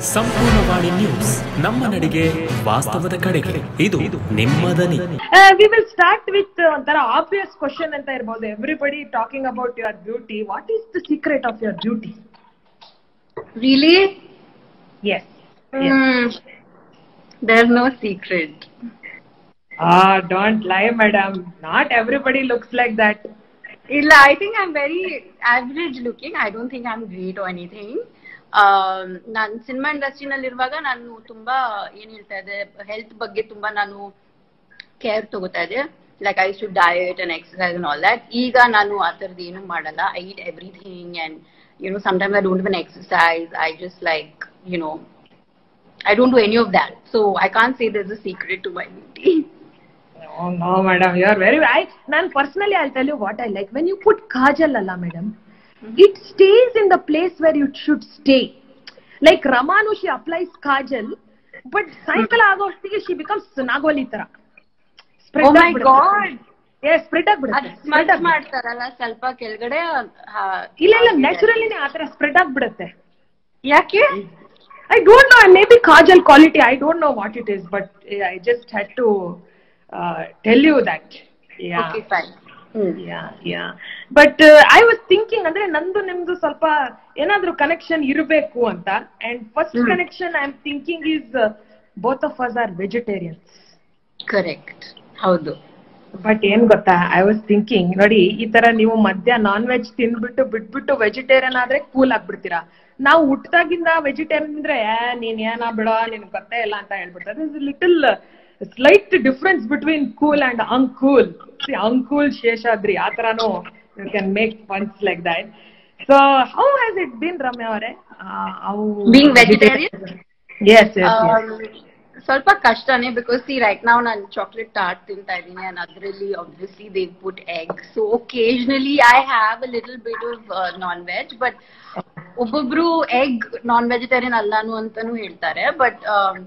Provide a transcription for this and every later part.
Sampoorna Vani news ನಮ್ಮ ನಡಿಗೆ ವಾಸ್ತವದ ಕಡೆಗೆ ಇದು ನಿಮ್ಮ ದನಿ ವಿ ವಿಲ್ ಸ್ಟಾರ್ಟ್ ವಿತ್ ಒಂಥರ ಆಬ್ವಿಯಸ್ ಕ್ವಶನ್ ಅಂತ ಇರ್ಬೋದು everybody talking about your beauty what is the secret of your beauty Really? Yes Hmm. There's no secret. ಆ don't lie madam not everybody looks like that ಇಲ್ಲ I think I'm very average looking. I don't think I'm great or anything. ನಾನು cinema ಇಂಡಸ್ಟ್ರಿನಲ್ಲಿ ಇರುವಾಗ ನಾನು ತುಂಬಾ ಏನ್ ಹೇಳ್ತಾ ಇದ್ದೆ ಹೆಲ್ತ್ ಬಗ್ಗೆ ತುಂಬಾ ನಾನು ಕೇರ್ ತಗೋತಾ ಇದ್ದೆ like I should diet and exercise and all that ಈಗ ನಾನು ಆ ಥರದ್ದು ಏನು ಮಾಡಲ್ಲ I eat everything and you know sometimes I don't even exercise I just like you know I don't do any of that. So I can't say there's a secret to my beauty. No madam you are very I ನಾನು personally I tell you what I like when you put kajal ಅಲ್ಲ madam it stays in the place where you should stay like ರಮಾನು she applies kajal but ಸಾಯಂಕಾಲ ಆಗೋಷ್ಟಿಗೆ she becomes ನಾಗೋಲಿ ತರ Oh my God. Spread ಆಗ್ಬಿಡುತ್ತೆ ಅದ್ spread smudge ಆಗ್ಬಿಡುತ್ತೆ. ಮಾಡ್ತಾರಲ್ಲ ಸ್ವಲ್ಪ ಕೆಳಗಡೆ ಹಾ, ಇಲ್ಲ ಇಲ್ಲ ನ್ಯಾಚುರಲಿನೇ ಆತರ ಸ್ಪ್ರೆಡ್ ಆಗ್ಬಿಡುತ್ತೆ ಯಾಕೆ I don't know maybe kajal quality I don't know what it is but I just had to tell you that ya okay fine ya ya but I was thinking ಅಂದ್ರೆ ನಂದು ನಿಮ್ದು ಸ್ವಲ್ಪ ಏನಾದ್ರೂ ಕನೆಕ್ಷನ್ ಇರಬೇಕು ಅಂತ and first hmm. Connection I am thinking is both of us are vegetarians correct ಹೌದು but ಏನ್ ಗೊತ್ತಾ ಐ ವಾಸ್ ಥಿಂಕಿಂಗ್ ನೋಡಿ ಈ ತರ ನೀವು ಮಧ್ಯ ನಾನ್ ವೆಜ್ ತಿನ್ಬಿಟ್ಟು ಬಿಟ್ಬಿಟ್ಟು ವೆಜಿಟೇರಿಯನ್ ಆದ್ರೆ ಕೂಲ್ ಆಗ್ಬಿಡ್ತೀರಾ ನಾವು ಹುಟ್ಟಾಗಿಂದ ವೆಜಿಟೇರಿಯನ್ ಅಂದ್ರೆ "ಏ, ನೀನ್ ಏನ ಬಿಡೋ ನಿನ್ ಗೊತ್ತೇ ಇಲ್ಲ ಅಂತ ಹೇಳ್ಬಿಡ್ತಾರೆ little slight difference between cool and uncool uncool Seshadri ಆ ತರಾನು you can make punch like that so how has it been Ramya ಅವರೇ Being vegetarian? Yes yes Um, ಸ್ವಲ್ಪ ಕಷ್ಟನೇ ಬಿಕಾಸ್ ಸಿ ರೈಟ್ ನಾವು ನಾನು ಚಾಕ್ಲೇಟ್ ಟಾರ್ಟ್ ತಿಂತಾ ಇದ್ದೀನಿ ಅಂಡ್ ಅದರಲ್ಲಿ obviously they put egg so occasionally I have a little bit of non veg but ಒಬ್ಬೊಬ್ರು egg non vegetarian ಅಲ್ಲಾನು ಅಂತಾನು ಹೇಳ್ತಾರೆ but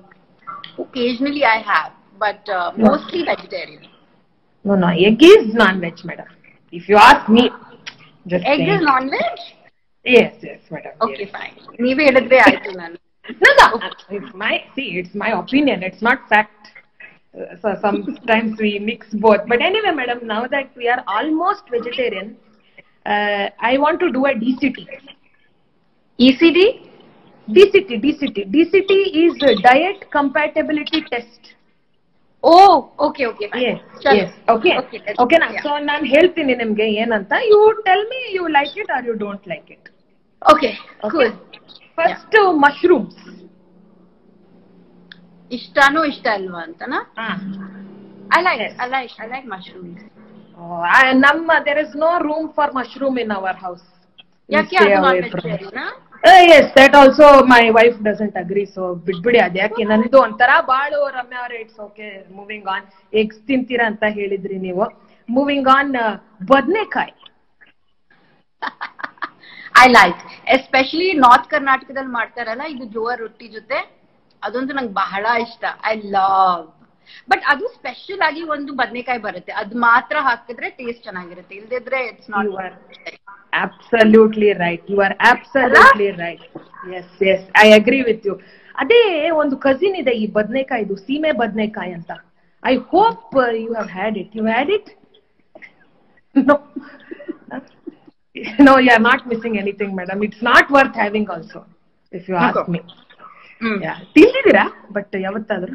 occasionally I have but mostly vegetarian No, no. Egg is non-veg, madam. If you ask me, just egg saying. Is non veg Yes, yes, madam. Okay yes. Fine ನೀವೇ ಹೇಳಿದ್ರೆ ಆಯ್ತು ನಾನು No, no. It's my see. It's my opinion. It's not fact. Uh, so sometimes we mix both. But anyway, madam. Now that we are almost vegetarian, uh, I want to do a DCT. E C D DCT, DCT, DCT is a diet compatibility test. Oh okay okay Yes, yes. Okay. Okay. Now, so ನಾನು ಹೇಳ್ತೀನಿ ನಿಮ್ಗೆ ಏನಂತ you tell me you like it are you don't like it okay cool first mushrooms ಇಷ್ಟನೂ ಇಷ್ಟ ಅಲ್ವಾ ಅಂತನಾ I like Yes. I like I like mushrooms ನಮ್ಮ there is no room for mushroom in our house ಯಾಕೆ ಅದು non vegetarian yes that also my wife doesn't agree so ಬಿಟ್ಬಿಡಿ ಅದ್ ಯಾಕೆ ನಂದು ಒಂಥರ ಬಾಳು ರಮ್ಯ ಅವ್ರೆ it's okay moving on eggs ತಿಂತೀರಾ ಅಂತ ಹೇಳಿದ್ರಿ ನೀವು ಮೂವಿಂಗ್ ಆನ್ ಬದ್ನೆಕಾಯಿ ಐ ಲೈಕ್ ಎಸ್ಪೆಷಲಿ ನಾರ್ತ್ ಕರ್ನಾಟಕದಲ್ಲಿ ಮಾಡ್ತಾರಲ್ಲ ಇದು ಜೋರ್ ರೊಟ್ಟಿ ಜೊತೆ ಅದಂತೂ ನಂಗೆ ಬಹಳ ಇಷ್ಟ ಐ ಲವ್ ಬಟ್ ಅದು ಸ್ಪೆಷಲ್ ಆಗಿ ಒಂದು ಬದನೆಕಾಯಿ ಬರುತ್ತೆ ಅದು ಮಾತ್ರ ಹಾಕಿದ್ರೆ ಟೇಸ್ಟ್ ಚೆನ್ನಾಗಿರುತ್ತೆ ಇಲ್ದಿದ್ರೆ it's not You are absolutely right you are absolutely right yes yes I agree with you ಅದೇ ಒಂದು ಕಸಿನ್ ಇದೆ ಈ ಬದ್ನೆಕಾಯಿದು ಸೀಮೆ ಬದ್ನೆಕಾಯಿ ಅಂತ I hope you have had it you had it no no you are not missing anything madam it's not worth having also if you ask me ತಿಂದಿದ್ದೀರಾ but ಯಾವತ್ತಾದ್ರೂ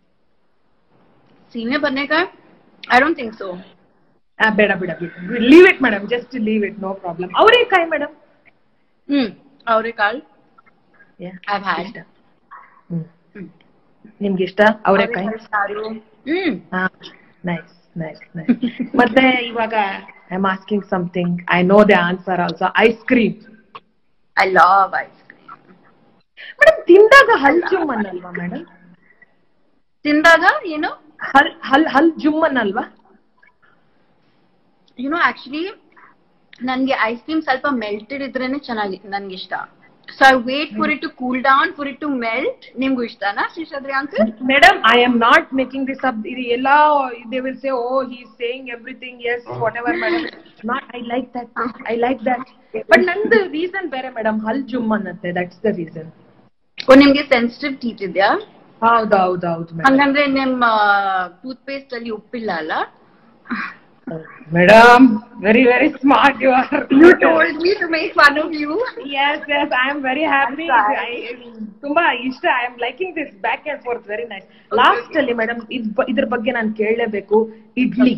ಸೀಮೆ ಬದನೆಕಾಯಿ ಐ ಡೋಂಟ್ ಥಿಂಕ್ ಸೊ ಆ, ಬೇಡ ಬೇಡ ಬೇಡ leave it madam just leave it no problem ಅವರೇಕಾಯಿ madam hmm ಅವ್ರೆಕಾಳು I've had. Hmm hmm. ನಿಮ್ಗೆ ಇಷ್ಟ ಅವರೆಕಾಯಿ ಸಾರು ಹ್ಮ್ ನೈಸ್ ನೈಸ್ ನೈಸ್ ಮತ್ತೆ ಇವಾಗ I am asking something I know the answer also ice cream I love ice cream madam ತಿಂದಾಗ ಹಲ್ ಜುಮ್ ಅನ್ನಲ್ವಾ ಮೇಡಮ್ ತಿಂದಾಗ ಏನು ಹಲ್ ಹಲ್ ಹಲ್ ಜುಮ್ ಅನ್ನಲ್ವಾ ಯುನೋ ಆಕ್ಚುಲಿ ನನ್ಗೆ ಐಸ್ ಕ್ರೀಮ್ ಸ್ವಲ್ಪ ಮೆಲ್ಟೆಡ್ ಇದ್ರೇನೆ ಚೆನ್ನಾಗಿ ನನ್ಗೆ ಇಷ್ಟ so I wait for it to cool down for it to melt ನಿಮ್ಗೂ ಇಷ್ಟನಾ Seshadri uncle madam I am not making this up ಇದು ಎಲ್ಲ they will say oh he saying everything yes what madam not I like that I like that but ನಂದು reason ಬೇರೆ madam ಹಲ್ ಜುಮ್ ಅನ್ನತ್ತೆ that's the reason ಓ ನಿಮ್ಗೆ sensitive teeth ಇದೆಯಾ ಹೌದು ಹೌದು ಹೌದು ಮೇಡಮ್ ಹಂಗಂದ್ರೆ ನಿಮ್ಮ ಟೂತ್ ಪೇಸ್ಟ್ ಅಲ್ಲಿ ಉಪ್ಪಿಲ್ಲ ಅಲ್ಲ madam very very smart you are you told me to make fun of you yes yes I am very happy ತುಂಬಾ ಇಷ್ಟ I am liking this back and forth very nice last ಅಲ್ಲಿ madam ಇದ್ರ ಬಗ್ಗೆ ನಾನು ಕೇಳಲೇಬೇಕು ಇಡ್ಲಿ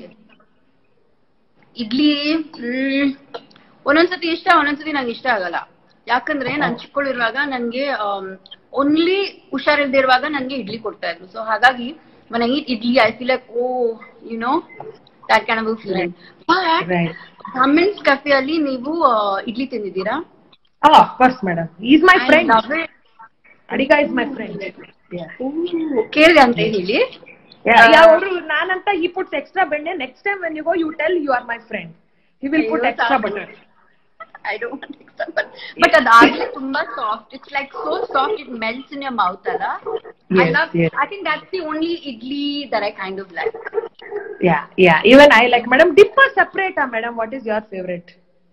ಇಡ್ಲಿ ಹ್ಮ್ ಒಂದೊಂದ್ಸತಿ ಇಷ್ಟ ಒಂದೊಂದ್ಸತಿ ನಂಗೆ ಇಷ್ಟ ಆಗಲ್ಲ ಯಾಕಂದ್ರೆ ನಾನ್ ಚಿಕ್ಕಳಿರುವಾಗ ನನ್ಗೆ ಓನ್ಲಿ ಹುಷಾರಿಲ್ದಿರುವಾಗ ನನ್ಗೆ ಇಡ್ಲಿ ಕೊಡ್ತಾ ಇದ್ರು ಸೊ ಹಾಗಾಗಿ when I eat idli I feel like oh you know that kind of feeling but right Brahmins Cafe ಅಲ್ಲಿ ನೀವು ಆ, idli ತಿಂದಿದ್ದೀರಾ Oh, of course, madam. He's my I friend. love it. Adiga is my friend. Yeah. Ooh, ಕೇಳಿದೆ ಅಂತ ಹೇಳಿ Yeah, yeah, ಅವರು ನಾನಂತ he puts extra ಬೆಣ್ಣೆ next time when you go you tell you are my friend. He will put ಅಯ್ಯೋ, extra ಸಾಕು. butter. I don't but but ಅದಾಗ್ಲೇ ತುಂಬಾ soft it's like so soft it melts in your mouth ಅಲ್ಲ I Yes, love yes. I think that's the only idli that I kind of like Yeah, yeah. Even I like madam dipper separate ah madam what is your favorite?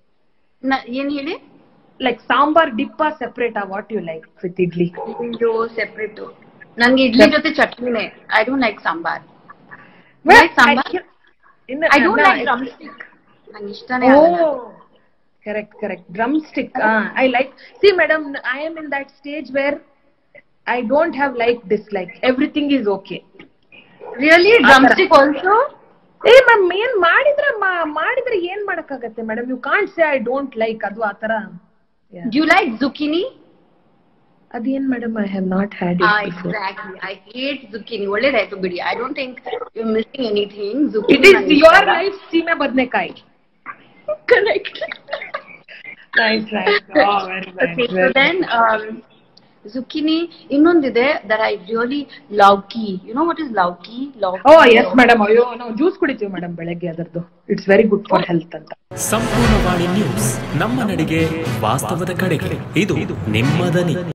ಏನ್ ಹೇಳಿ Like sambar dipper separate ah what you like with idli? ಇದು separate ನನ್ಗೆ ಇಡ್ಲಿ ಜೊತೆ ಚಟ್ನಿನೇ I don't like sambar Well, like sambar? I, in the, I don't no, like I- drumstick ನಂಗೆ ಇಷ್ಟನೇ ಆಗಲ್ಲ Oh, correct, correct. Drumstick. Ah, I like. See, madam, I am in that stage where I don't have like dislike. Everything is okay. Really drumstick also ಏ ma'am ಏನ್ ಮಾಡಿದ್ರೆ ಮಾ- ಮಾಡಿದ್ರೆ ಏನ್ ಮಾಡಕ್ಕಾಗತ್ತೆ madam you can't say I don't like ಅದು ಆತರ do you like zucchini ಅದೇನ್ madam I have not had it before exactly I hate zucchini ಒಳ್ಳೇದಾಯ್ತು ಬಿಡಿ I don't think you missing anything it zucchini is your life ಸೀಮೆ ಬದ್ನೆಕಾಯಿ correct nice nice very so then zucchini ಇನ್ನೊಂದಿದೆ that I really lauki you know what is lauki oh yes madam ಅಯ್ಯೋ ನಾವು juice ಕುಡಿತೀವಿ madam ಬೆಳಗ್ಗೆ ಅದರದ್ದು it's very good for health ಅಂತ ಸಂಪೂರ್ಣವಾಣಿ ನ್ಯೂಸ್ ನಮ್ಮ ನಡಿಗೆ ವಾಸ್ತವದ ಕಡೆಗೆ ಇದು ನಿಮ್ಮ ದನಿ